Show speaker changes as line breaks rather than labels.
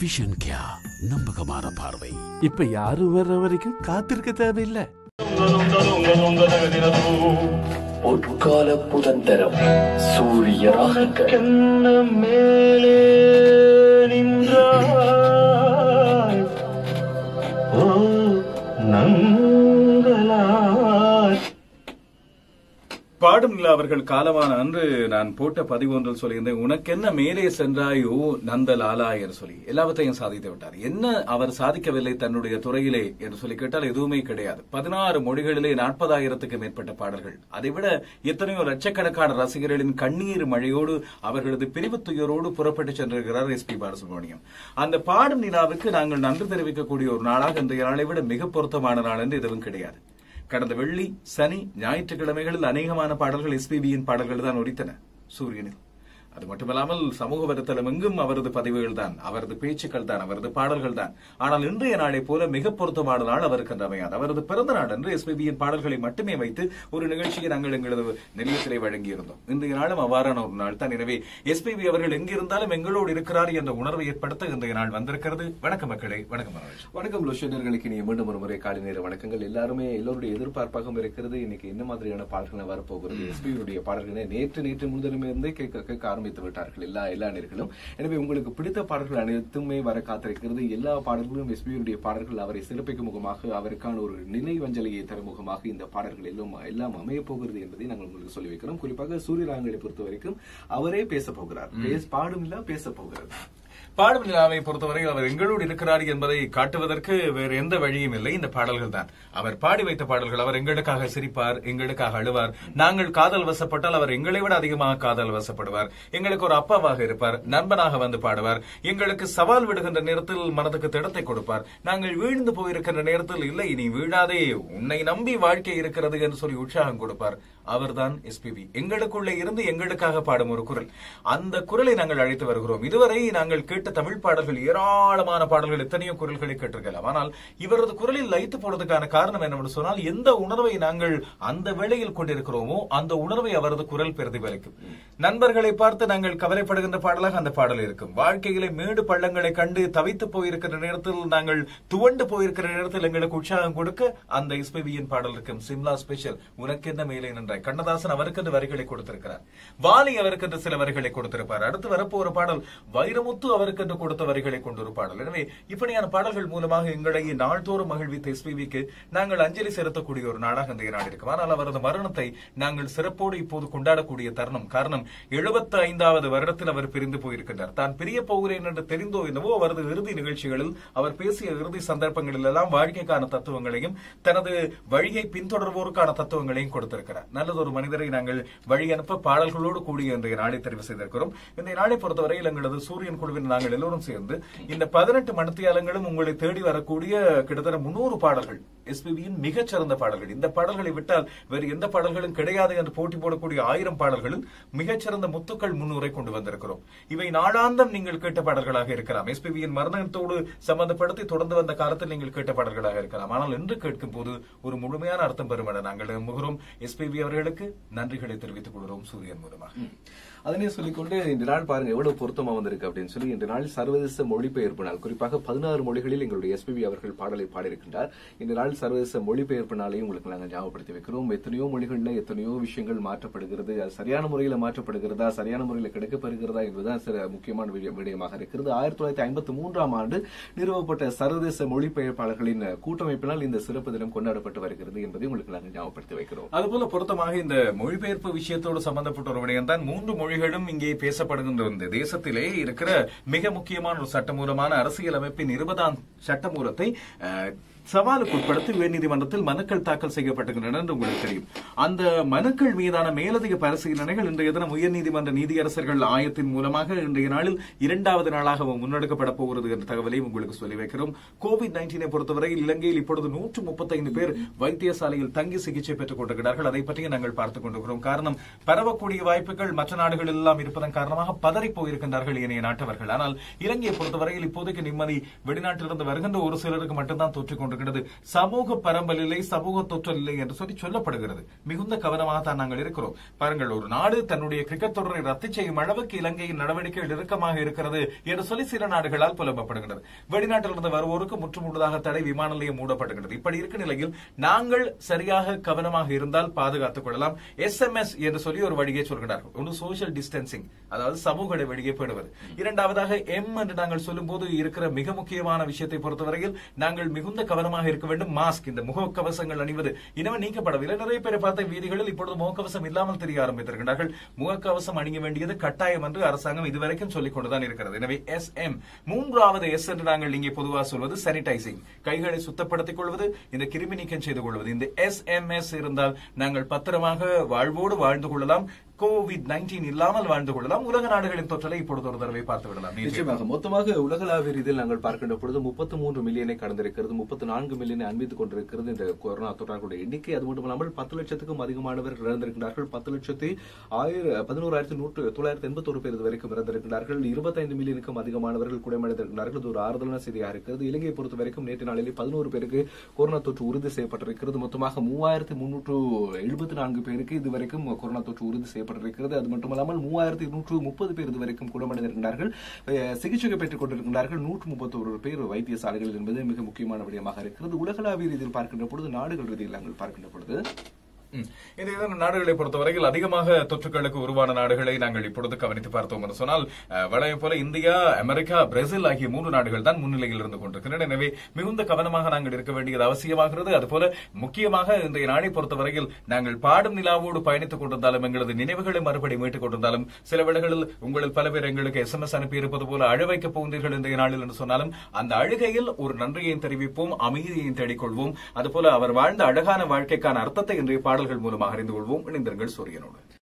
Vision கியா நம்பகமான பார்வை
இப்ப யாரும் வர்ற வரைக்கும் காத்திருக்க தேவையில்லை
பொற்கால புதந்தரம் சூரிய ராகங்கள்
மேலே நின்றாய் ஓ நங்களாய்
பாடும் நிலா அவர்கள் காலமான அன்று நான் போட்ட பதிவு ஒன்றில் சொல்லியிருந்தேன் உனக்கென்ன மேலே சென்றாயோ நந்த லாலாயர் சொல்லி எல்லாவற்றையும் சாதித்து விட்டார் என்ன அவர் சாதிக்கவில்லை தன்னுடைய துறையிலே என்று சொல்லி கேட்டால் எதுவுமே கிடையாது பதினாறு மொழிகளிலே நாற்பதாயிரத்துக்கு மேற்பட்ட பாடல்கள் அதைவிட எத்தனையோ லட்சக்கணக்கான ரசிகர்களின் கண்ணீர் மழையோடு அவர்களது பிரிவு துயரோடு புறப்பட்டு சென்றிருக்கிறார் எஸ் பி பாலசுப்ரமணியம் அந்த பாடும் நிலாவுக்கு நாங்கள் நன்றி தெரிவிக்கக்கூடிய ஒரு நாளாக இன்றைய நாளை விட மிக பொருத்தமான நாள் என்று எதுவும் கிடையாது கடந்த வெள்ளி சனி ஞாயிற்றுக்கிழமைகளில் அநேகமான பாடல்கள் எஸ்பிபியின் பாடல்கள் தான் ஒலித்தன சூரியனில் அது மட்டுமல்லாமல் சமூக வலைத்தளம் எங்கும் அவரது பதிவுகள் தான் அவரது பேச்சுக்கள் தான் அவரது பாடல்கள் தான் ஆனால் இன்றைய நாளை போல மிக பொருத்தமான நாள் அவருக்கு என்று அமையாது அவரது பிறந்த நாள் என்று எஸ்பிபியின் பாடல்களை மட்டுமே வைத்து ஒரு நிகழ்ச்சியை நாங்கள் எங்களது நிலையத்திலே வழங்கியிருந்தோம் இன்றைய நாளும் அவ்வாறான ஒரு நாள் தான் எனவே எஸ்பிபி அவர்கள் எங்கிருந்தாலும் எங்களோடு இருக்கிறார் என்ற உணர்வை ஏற்படுத்த இன்றைய நாள் வந்திருக்கிறது வணக்கம் மக்களே வணக்கம் மனோஜ்
வணக்கம் லோஷனர்களுக்கு நீ மீண்டும் ஒரு முறை காலை நேர வணக்கங்கள் எல்லாருமே எல்லோருடைய எதிர்பார்ப்பாகவும் இருக்கிறது இன்னைக்கு என்ன மாதிரியான பாடல்கள் வரப்போகிறது எஸ்பியுடைய பாடல்களை நேற்று நேற்று முன்தினமே இருந்தே கேட்க கேட்க ஆரம்பித்து விட்டார்கள் எல்லா எல்லா நேர்களும் எனவே உங்களுக்கு பிடித்த பாடல்கள் அனைத்துமே வர காத்திருக்கிறது எல்லா பாடல்களும் எஸ்பியுடைய பாடல்கள் அவரை சிறப்பிக்கும் முகமாக அவருக்கான ஒரு நிலை வஞ்சலையை தரும் முகமாக இந்த பாடல்கள் எல்லாம் எல்லாம் அமைய போகிறது என்பதை நாங்கள் உங்களுக்கு சொல்லி வைக்கிறோம் குறிப்பாக சூரியராங்களை பொறுத்த வரைக்கும் அவரே பேச போகிறார் பேச பாடும் இல்ல பேச போகிறது
பாடும் நிலாவை பொறுத்தவரையில் அவர் எங்களோடு இருக்கிறார் என்பதை காட்டுவதற்கு வேறு எந்த வழியும் இல்லை இந்த பாடல்கள் தான் அவர் பாடி வைத்த பாடல்கள் அவர் எங்களுக்காக சிரிப்பார் எங்களுக்காக அழுவார் நாங்கள் காதல் வசப்பட்டால் அவர் எங்களை விட அதிகமாக காதல் வசப்படுவார் எங்களுக்கு ஒரு அப்பாவாக இருப்பார் நண்பனாக வந்து பாடுவார் எங்களுக்கு சவால் விடுகின்ற நேரத்தில் மனதுக்கு திடத்தை கொடுப்பார் நாங்கள் வீழ்ந்து போயிருக்கின்ற நேரத்தில் இல்லை நீ வீழாதே உன்னை நம்பி வாழ்க்கை இருக்கிறது என்று சொல்லி உற்சாகம் கொடுப்பார் அவர்தான் எஸ்பிபி எங்களுக்குள்ளே இருந்து எங்களுக்காக பாடும் ஒரு குரல் அந்த குரலை நாங்கள் அழைத்து வருகிறோம் இதுவரை நாங்கள் கேட்ட தமிழ் பாடல்கள் ஏராளமான பாடல்கள் எத்தனையோ குரல்களை கேட்டிருக்கலாம் ஆனால் இவரது குரலில் லயித்து போனதுக்கான காரணம் என்னவென்று சொன்னால் எந்த உணர்வை நாங்கள் அந்த வேளையில் கொண்டிருக்கிறோமோ அந்த உணர்வை அவரது குரல் பிரதிபலிக்கும் நண்பர்களை பார்த்து நாங்கள் கவலைப்படுகின்ற பாடலாக அந்த பாடல் இருக்கும் வாழ்க்கையிலே மேடு பள்ளங்களை கண்டு தவித்து போயிருக்கிற நேரத்தில் நாங்கள் துவண்டு போயிருக்கிற நேரத்தில் எங்களுக்கு உற்சாகம் கொடுக்க அந்த எஸ்பிபியின் பாடல் இருக்கும் சிம்லா ஸ்பெஷல் உனக்கு என்ன மேலே நின்றாய் கண்ணதாசன் அவருக்கு வரிகளை கொடுத்திருக்கிறார் வாலி அவருக்கு சில வரிகளை கொடுத்திருப்பார் அடுத்து வரப்போ ஒரு பாடல் வைரமுத்து அவருக்கு கொடுத்த வரிகளை கொண்டு ஒரு பாடல் எனவே இப்படியான பாடல்கள் மூலமாக எங்களை நாள்தோறும் மகிழ்வித்த எஸ்பிபிக்கு நாங்கள் அஞ்சலி செலுத்தக்கூடிய ஒரு நாளாக இந்த நாடு இருக்கும் ஆனால் அவரது மரணத்தை நாங்கள் சிறப்போடு இப்போது கொண்டாடக்கூடிய தருணம் காரணம் எழுபத்தி ஐந்தாவது வருடத்தில் அவர் பிரிந்து போயிருக்கின்றார் தான் பிரிய போகிறேன் என்று தெரிந்தோ என்னவோ அவரது இறுதி நிகழ்ச்சிகளில் அவர் பேசிய இறுதி சந்தர்ப்பங்களில் எல்லாம் வாழ்க்கைக்கான தத்துவங்களையும் தனது வழியை பின்தொடர்வோருக்கான தத்துவங்களையும் கொடுத்திருக்கிறார் நல்லது ஒரு மனிதரை நாங்கள் வழி அனுப்ப பாடல்களோடு கூடிய இன்றைய நாளை தெரிவு செய்திருக்கிறோம் இந்த நாளை பொறுத்தவரையில் எங்களது சூரியன் குழுவின் நாங்கள் எல்லோரும் சேர்ந்து இந்த பதினெட்டு மணித்தியாலங்களும் உங்களை தேடி வரக்கூடிய கிட்டத்தட்ட முன்னூறு பாடல்கள் எஸ்பிபியின் மிகச்சிறந்த பாடல்கள் இந்த பாடல்களை விட்டால் வேறு எந்த பாடல்களும் கிடையாது என்று போட்டி போடக்கூடிய ஆயிரம் பாடல்களில் மிகச்சிறந்த முத்துக்கள் முன்னூரை கொண்டு வந்திருக்கிறோம் இவை நாளாந்தம் நீங்கள் கேட்ட பாடல்களாக இருக்கலாம் எஸ்பிபியின் மரணத்தோடு சம்பந்தப்படுத்தி தொடர்ந்து வந்த காலத்தில் நீங்கள் கேட்ட பாடல்களாக இருக்கலாம் ஆனால் இன்று கேட்கும் போது ஒரு முழுமையான அர்த்தம் பெறும் என நாங்கள் நம்புகிறோம் எஸ்பிபி அவர்களுக்கு நன்றிகளை தெரிவித்துக் கொள்கிறோம் சூரியன் மூலமாக
அதனே சொல்லிக்கொண்டு இந்த நாள் பாருங்க எவ்வளவு பொருத்தமா வந்திருக்கு அப்படின்னு சொல்லி இந்த நாள் சர்வதேச மொழிபெயர்ப்பு நாள் குறிப்பாக பதினாறு மொழிகளில் எங்களுடைய எஸ்பிபி அவர்கள் பாடலை பாடியிருக்கின்றார் இந்த நாள் சர்வதேச மொழிபெயர்ப்பு நாளையும் உங்களுக்கு நாங்கள் ஞாபகப்படுத்தி வைக்கிறோம் எத்தனையோ மொழிகள்ல எத்தனையோ விஷயங்கள் மாற்றப்படுகிறது அது சரியான முறையில் மாற்றப்படுகிறதா சரியான முறையில் கிடைக்கப்பெறுகிறதா என்பதுதான் சில முக்கியமான விடய- விடயமாக இருக்கிறது ஆயிரத்தி தொள்ளாயிரத்தி ஐம்பத்தி மூன்றாம் ஆண்டு நிறுவப்பட்ட சர்வதேச மொழிபெயர்ப்பாளர்களின் கூட்டமைப்பினால் இந்த சிறப்பு தினம் கொண்டாடப்பட்டு வருகிறது என்பதை உங்களுக்கு நாங்கள் ஞாபகப்படுத்தி வைக்கிறோம்
அதுபோல பொருத்தமாக இந்த மொழிபெயர்ப்பு விஷயத்தோடு சம்பந்தப்பட்ட ஒரு விடயம் தான் மூன்று மொழிகளும் இங்கே பேசப்படுகின்ற இந்த தேசத்திலே இருக்கிற மிக முக்கியமான ஒரு சட்டமூலமான அரசியல் அமைப்பின் இருபதாம் சட்டமூலத்தை அஹ், சவாலுக்கு உட்படுத்தி உயர்நீதிமன்றத்தில் மனுக்கள் தாக்கல் செய்யப்பட்டிருக்கின்றன என்று உங்களுக்கு தெரியும் அந்த மனுக்கள் மீதான மேலதிக பரிசீலனைகள் இன்றைய தினம் உயர்நீதிமன்ற நீதியரசர்கள் ஆயத்தின் மூலமாக இன்றைய நாளில் இரண்டாவது நாளாக முன்னெடுக்கப்பட போகிறது என்ற தகவலை உங்களுக்கு சொல்லி வைக்கிறோம் கோவிட் நைன்டீனை பொறுத்தவரையில் இலங்கையில் இப்பொழுது நூற்று முப்பத்தைந்து பேர் வைத்தியசாலையில் தங்கி சிகிச்சை பெற்றுக் கொண்டிருக்கிறார்கள் அதை பற்றி நாங்கள் பார்த்துக் கொண்டிருக்கிறோம் காரணம் பரவக்கூடிய வாய்ப்புகள் மற்ற நாடுகளில் எல்லாம் இருப்பதன் காரணமாக பதறி போயிருக்கின்றார்கள் இணைய நாட்டவர்கள் ஆனால் இலங்கையை பொறுத்தவரையில் இப்போதைக்கு நிம்மதி வெளிநாட்டிலிருந்து வருகின்ற ஒரு சிலருக்கு மட்டும்தான் தொற்றிக் கொண்டிருக்கிறது கொண்டிருக்கிறது சமூக பரம்பல் இல்லை சமூக தொற்றல் இல்லை என்று சொல்லி சொல்லப்படுகிறது மிகுந்த கவனமாக தான் நாங்கள் இருக்கிறோம் பாருங்கள் ஒரு நாடு தன்னுடைய கிரிக்கெட் தொடரை ரத்து செய்யும் அளவுக்கு இலங்கையின் நடவடிக்கைகள் இறுக்கமாக இருக்கிறது என்று சொல்லி சில நாடுகளால் புலம்பப்படுகிறது வெளிநாட்டிலிருந்து வருவோருக்கு முற்றுமுழுதாக தடை விமான நிலையம் மூடப்படுகிறது இப்படி இருக்கும் நிலையில் நாங்கள் சரியாக கவனமாக இருந்தால் பாதுகாத்துக் கொள்ளலாம் எஸ்எம்எஸ் என்று சொல்லி ஒரு வழியை சொல்கிறார்கள் ஒன்று சோஷியல் டிஸ்டன்சிங் அதாவது சமூக இடைவெளியை பேணுவது இரண்டாவதாக எம் என்று நாங்கள் சொல்லும் போது இருக்கிற மிக முக்கியமான விஷயத்தை பொறுத்தவரையில் நாங்கள் மிகுந்த கவனமாக இருக்க வேண்டும் மாஸ்க் இந்த முகக்கவசங்கள் அணிவது இனவே நீக்கப்படவில்லை நிறைய பேரை பார்த்த வீதிகளில் இப்பொழுது முகக்கவசம் இல்லாமல் தெரிய ஆரம்பித்திருக்கிறார்கள் முகக்கவசம் அணிய வேண்டியது கட்டாயம் என்று அரசாங்கம் இதுவரைக்கும் சொல்லிக் கொண்டுதான் இருக்கிறது எனவே எஸ் எம் மூன்றாவது எஸ் என்று நாங்கள் இங்கே பொதுவாக சொல்வது சானிடைசிங் கைகளை சுத்தப்படுத்திக் கொள்வது இந்த கிருமி நீக்கம் செய்து கொள்வது இந்த எஸ் எம் எஸ் இருந்தால் நாங்கள் பத்திரமாக வாழ்வோடு வாழ்ந்து கொள்ளலாம் கோவிட் நைன்டீன் இல்லாமல் வாழ்ந்து கொள்ளலாம் உலக நாடுகளின் தொற்றலை இப்பொழுது ஒரு தடவை பார்த்து விடலாம் நீ
நிச்சயமாக மொத்தமாக உலகளாவிய ரீதியில் நாங்கள் பார்க்கின்ற பொழுது முப்பத்தி மூன்று மில்லியனை கடந்திருக்கிறது முப்பத்தி நான்கு மில்லியனை அன்பித்துக் கொண்டிருக்கிறது இந்த கொரோனா தொற்றார்களுடைய எண்ணிக்கை அது மட்டுமல்லாமல் பத்து லட்சத்துக்கும் அதிகமானவர்கள் இறந்திருக்கிறார்கள் பத்து லட்சத்தி ஆயிரம் பதினோராயிரத்தி நூற்று தொள்ளாயிரத்தி எண்பத்தொரு பேர் இதுவரைக்கும் இறந்திருக்கிறார்கள் இருபத்தைந்து மில்லியனுக்கும் அதிகமானவர்கள் குணமடைந்திருக்கிறார்கள் இது ஒரு ஆறுதலான செய்தியாக இருக்கிறது இலங்கையை பொறுத்த வரைக்கும் நேற்று நாளிலே பதினோரு பேருக்கு கொரோனா தொற்று உறுதி செய்யப்பட்டிருக்கிறது மொத்தமாக மூவாயிரத்தி முன்னூற்று எழுபத்தி நான்கு பேருக்கு இதுவரைக்கும் கொரோனா தொற்று உறுதி செய்யப்பட்டிருக்கிறது அது மட்டுமல்லாமல் மூவாயிரத்தி நூற்று முப்பது பேர் இதுவரைக்கும் குணமடைந்திருக்கிறார்கள் அஹ், சிகிச்சை பெற்றுக் கொண்டிருக்கிறார்கள் நூற்று முப்பத்தோரு பேர் வைத்தியசாலைகள் என்பது மிக முக்கியமான விடயமாக இருக்கிறது உலகளாவிய ரீதியில் பார்க்கின்ற பொழுது நாடுகள் ரீதியில் நாங்கள் பார்க்கின்ற பொழுது
ம். இந்த இதர நாடுகளை பொறுத்தவரையில் அதிகமாக தொற்றுகளுக்கு உருவான நாடுகளை நாங்கள் இப்பொழுது கவனித்து பார்த்தோம் என்று சொன்னால் அஹ், வழக்கம் போல இந்தியா அமெரிக்கா பிரேசில் ஆகிய மூன்று நாடுகள் தான் முன்னிலையில் இருந்து கொண்டிருக்கின்றன எனவே மிகுந்த கவனமாக நாங்கள் இருக்க வேண்டியது அவசியமாகிறது அதுபோல முக்கியமாக இன்றைய நாளை பொறுத்தவரையில் நாங்கள் பாடும் நிலாவோடு பயணித்துக் கொண்டிருந்தாலும் எங்களது நினைவுகளை மறுபடி மீட்டுக் கொண்டிருந்தாலும் சில வேளைகளில் உங்களில் பல பேர் எங்களுக்கு எஸ்எம்எஸ் அனுப்பி இருப்பது போல அழவைக்கப் போகிறீர்கள் இன்றைய நாளில் என்று சொன்னாலும் அந்த அழுகையில் ஒரு நன்றியையும் தெரிவிப்போம் அமைதியையும் தேடிக்கொள்வோம் அதுபோல அவர் வாழ்ந்த அழகான வாழ்க்கைக்கான அர்த்தத்தை இன்றைய பாடல்கள் மூலமாக அறிந்து கொள்வோம் இணைந்திருங்கள் சூரியனோடு